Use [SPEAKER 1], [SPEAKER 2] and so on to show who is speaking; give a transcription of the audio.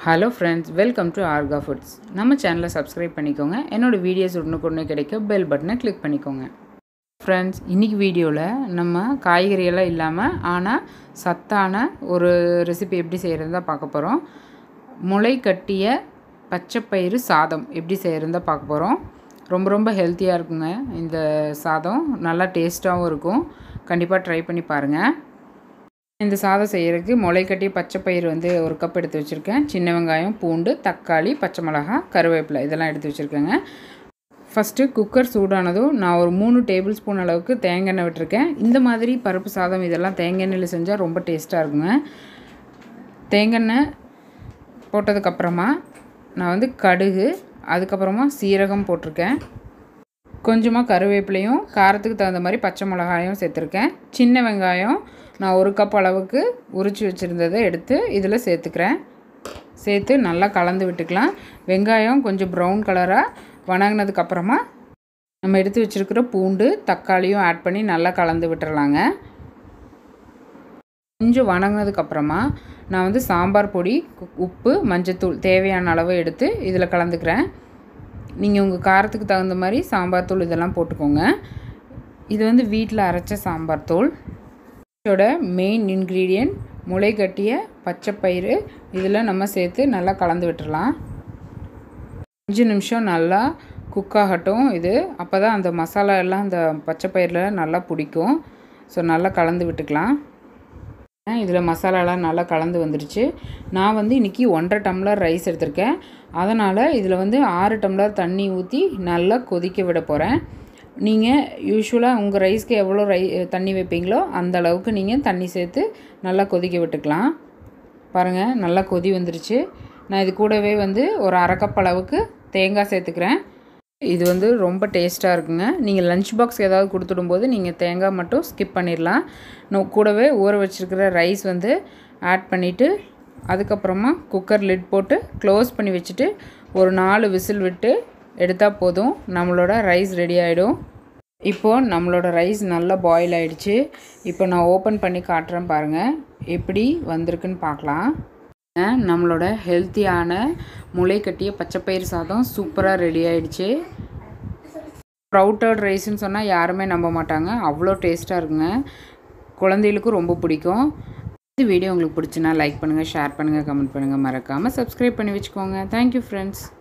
[SPEAKER 1] hello friends welcome to Arka foods நம்ம சேனலை subscribe பண்ணிக்கோங்க என்னோடய வீடியோஸ் உடனுக்குடனே கிடைக்க பெல் பட்டனை கிளிக் பண்ணிக்கோங்க ஃப்ரெண்ட்ஸ் இன்றைக்கி வீடியோவில் நம்ம காய்கறியெல்லாம் இல்லாமல் ஆனால் சத்தான ஒரு ரெசிபி எப்படி செய்கிறது தான் பார்க்க போகிறோம் முளை கட்டிய பச்சைப்பயிறு சாதம் எப்படி செய்கிறது தான் பார்க்க போகிறோம் ரொம்ப ரொம்ப ஹெல்த்தியாக இருக்குங்க இந்த சாதம் நல்லா டேஸ்ட்டாகவும் இருக்கும் கண்டிப்பாக ட்ரை பண்ணி பாருங்கள் இந்த சாதம் செய்கிறதுக்கு முளைக்கட்டிய பச்சைப்பயிறு வந்து ஒரு கப் எடுத்து வச்சுருக்கேன் சின்ன வெங்காயம் பூண்டு தக்காளி பச்சை மிளகா கருவேப்பிலை இதெல்லாம் எடுத்து வச்சுருக்கேங்க ஃபஸ்ட்டு குக்கர் சூடானதும் நான் ஒரு மூணு டேபிள் ஸ்பூன் அளவுக்கு தேங்காய் எண்ணெய் விட்டுருக்கேன் இந்த மாதிரி பருப்பு சாதம் இதெல்லாம் தேங்காய் எண்ணெயில் செஞ்சால் ரொம்ப டேஸ்ட்டாக இருக்குங்க தேங்காய் எண்ணெய் போட்டதுக்கப்புறமா நான் வந்து கடுகு அதுக்கப்புறமா சீரகம் போட்டிருக்கேன் கொஞ்சமாக கருவேப்பிலையும் காரத்துக்கு தகுந்த மாதிரி பச்சை மிளகாயும் சேர்த்துருக்கேன் சின்ன வெங்காயம் நான் ஒரு கப் அளவுக்கு உரித்து வச்சுருந்ததை எடுத்து இதில் சேர்த்துக்கிறேன் சேர்த்து நல்லா கலந்து விட்டுக்கலாம் வெங்காயம் கொஞ்சம் ப்ரௌன் கலராக வணங்கினதுக்கப்புறமா நம்ம எடுத்து வச்சுருக்கிற பூண்டு தக்காளியும் ஆட் பண்ணி நல்லா கலந்து விட்டுறலாங்க கொஞ்சம் வணங்கினதுக்கப்புறமா நான் வந்து சாம்பார் பொடி உப்பு மஞ்சத்தூள் தேவையான அளவு எடுத்து இதில் கலந்துக்கிறேன் நீங்கள் உங்கள் காரத்துக்கு தகுந்த மாதிரி சாம்பார் தூள் இதெல்லாம் போட்டுக்கோங்க இது வந்து வீட்டில் அரைச்ச சாம்பார் தூள் இதோட மெயின் இன்க்ரீடியன்ட் முளை கட்டிய பச்சைப்பயிறு இதில் நம்ம சேர்த்து நல்லா கலந்து விட்டுடலாம் அஞ்சு நிமிஷம் நல்லா குக் ஆகட்டும் இது அப்போ தான் அந்த மசாலா எல்லாம் அந்த பச்சைப்பயிரில் நல்லா பிடிக்கும் ஸோ நல்லா கலந்து விட்டுக்கலாம் இதில் மசாலாலாம் நல்லா கலந்து வந்துடுச்சு நான் வந்து இன்றைக்கி ஒன்றரை டம்ளர் ரைஸ் எடுத்திருக்கேன் அதனால் இதில் வந்து ஆறு டம்ளர் தண்ணி ஊற்றி நல்லா கொதிக்க விட போகிறேன் நீங்கள் யூஸ்வலாக உங்கள் ரைஸ்க்கு எவ்வளோ ரை தண்ணி வைப்பீங்களோ அந்த அளவுக்கு நீங்கள் தண்ணி சேர்த்து நல்லா கொதிக்க விட்டுக்கலாம் பாருங்கள் நல்லா கொதி வந்துருச்சு நான் இது கூடவே வந்து ஒரு அரை கப் அளவுக்கு தேங்காய் சேர்த்துக்கிறேன் இது வந்து ரொம்ப டேஸ்ட்டாக இருக்குங்க நீங்கள் லஞ்ச் பாக்ஸ் ஏதாவது கொடுத்துடும்போது நீங்கள் தேங்காய் மட்டும் ஸ்கிப் பண்ணிடலாம் நோ கூடவே ஊற வச்சுருக்கிற ரைஸ் வந்து ஆட் பண்ணிவிட்டு அதுக்கப்புறமா குக்கர் லிட் போட்டு க்ளோஸ் பண்ணி வச்சுட்டு ஒரு நாலு விசில் விட்டு எடுத்தால் போதும் நம்மளோட ரைஸ் ரெடி ஆகிடும் இப்போது நம்மளோட ரைஸ் நல்லா பாயில் ஆகிடுச்சு இப்போ நான் ஓப்பன் பண்ணி காட்டுறேன் பாருங்கள் எப்படி வந்திருக்குன்னு பார்க்கலாம் நம்மளோட ஹெல்த்தியான முளை கட்டிய பச்சைப்பயிறு சாதம் சூப்பராக ரெடி ஆகிடுச்சு ப்ரௌட்டட் ரைஸ்ன்னு சொன்னால் யாருமே நம்ப மாட்டாங்க அவ்வளோ டேஸ்ட்டாக இருக்குங்க குழந்தைகளுக்கும் ரொம்ப பிடிக்கும் இந்த வீடியோ உங்களுக்கு பிடிச்சுன்னா லைக் பண்ணுங்கள் ஷேர் பண்ணுங்கள் கமெண்ட் பண்ணுங்கள் மறக்காமல் சப்ஸ்கிரைப் பண்ணி வச்சுக்கோங்க தேங்க்யூ ஃப்ரெண்ட்ஸ்